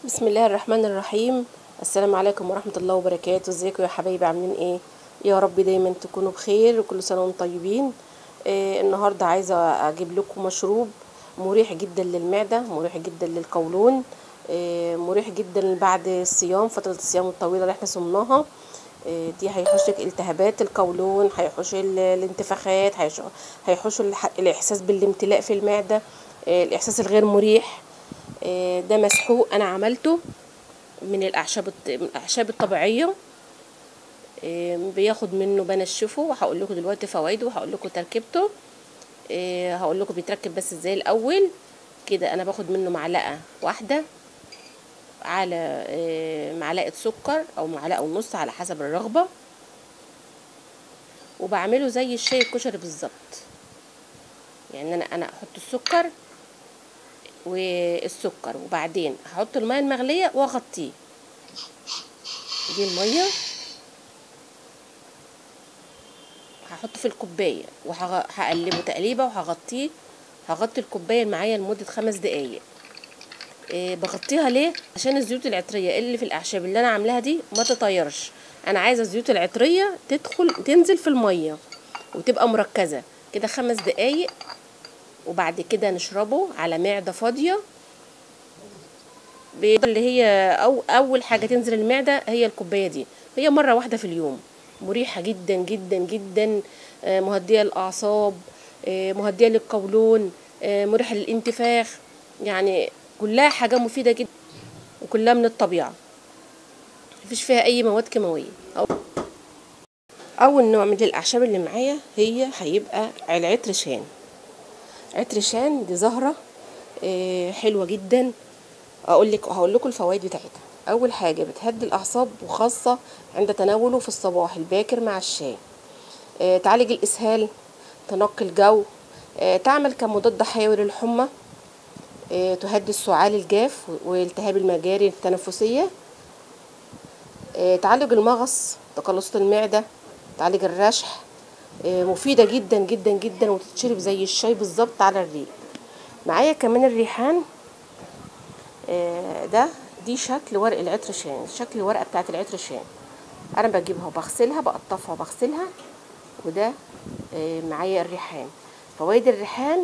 بسم الله الرحمن الرحيم السلام عليكم ورحمة الله وبركاته ازيكم يا حبايبي عاملين ايه يا رب دايما تكونوا بخير وكل سنة وانتم طيبين إيه النهاردة عايزة اجيب لكم مشروب مريح جدا للمعدة مريح جدا للقولون إيه مريح جدا بعد الصيام فترة الصيام الطويلة اللي احنا صمناها إيه دي هيحوش لك التهابات القولون هيحوش ال- الانتفاخات هيحوش- هيحوش الح- الاحساس بالامتلاء في المعدة إيه الاحساس الغير مريح إيه ده مسحوق انا عملته من الاعشاب الط- من الاعشاب الطبيعيه إيه، بياخد منه بنشفه وهقول لكم دلوقتي فوائده وهقول لكم تركيبته إيه، هقول لكم بيتركب بس ازاي الاول كده انا باخد منه معلقه واحده على إيه، معلقه سكر او معلقه ونص على حسب الرغبه وبعمله زي الشاي الكشري بالظبط يعني انا انا احط السكر والسكر وبعدين هحط الميه المغليه واغطيه دي الميه هحطه في الكوبايه وهقلبه تقليبه وهغطيه هغطي الكوبايه معايا لمده خمس دقايق إيه بغطيها ليه عشان الزيوت العطريه اللي في الاعشاب اللي انا عاملاها دي ما تطيرش انا عايزه الزيوت العطريه تدخل تنزل في الميه وتبقى مركزه كده خمس دقايق وبعد كده نشربه على معده فاضيه ب- اللي هي أو اول حاجه تنزل المعده هي الكوبايه دي هي مره واحده في اليوم مريحه جدا جدا جدا آه، مهديه للاعصاب آه، مهديه للقولون آه، مريحه للانتفاخ يعني كلها حاجه مفيده جدا وكلها من الطبيعه مفيش فيها اي مواد كيماويه أو- اول نوع من الاعشاب اللي معايا هي هيبقى العطر شان عطر شان دي زهره آه، حلوه جدا اقول لك هقول لكم الفوائد بتاعتها اول حاجه بتهدي الاعصاب وخاصه عند تناوله في الصباح الباكر مع الشاي آه، تعالج الاسهال تنقي الجو آه، تعمل كمضاد حيوي للحمى آه، تهدي السعال الجاف والتهاب المجاري التنفسيه آه، تعالج المغص تقلصات المعده تعالج الرشح آه، مفيده جدا جدا جدا وتتشرب زي الشاي بالظبط على الريق معايا كمان الريحان آه، ده دي شكل ورق العطر شان شكل الورقه بتاعت العطر شان انا بجيبها وبغسلها بقطفها وبغسلها وده آه، معايا الريحان فوائد الريحان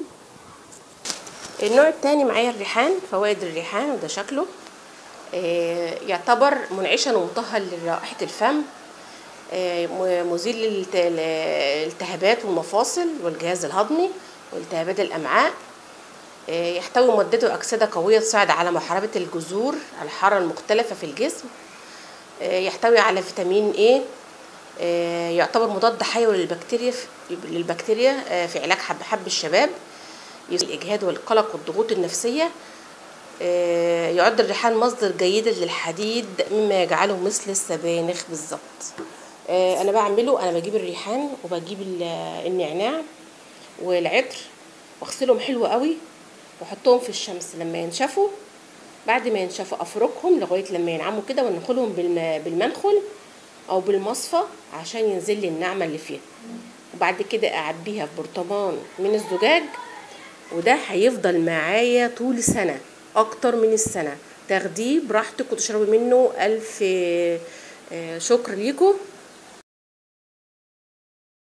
النوع التاني معايا الريحان فوائد الريحان وده شكله آه، يعتبر منعشا ومطهر لرائحة الفم آه، م- مزيل للالت- الالتهابات والمفاصل والجهاز الهضمي والتهابات الأمعاء آه، يحتوي مادته أكسدة قوية تساعد على محاربة الجذور الحارة المختلفة في الجسم آه، يحتوي على فيتامين A آه، يعتبر مضاد حيوي للبكتيريا للبكتيريا آه، في علاج حب حب الشباب يزيل الإجهاد والقلق والضغوط النفسية آه، يعد الريحان مصدر جيد للحديد مما يجعله مثل السبانخ بالظبط آه، انا بعمله انا بجيب الريحان وبجيب ال- النعناع والعطر واغسلهم حلو قوي واحطهم في الشمس لما ينشفوا بعد ما ينشفوا افركهم لغايه لما ينعموا كده وندخلهم بالم- بالمنخل او بالمصفى عشان ينزل لي النعمه اللي فيها وبعد كده اعبيها في برطمان من الزجاج وده هيفضل معايا طول سنة أكتر من السنة تاخديه براحتك وتشربي منه ألف آه، شكر ليكم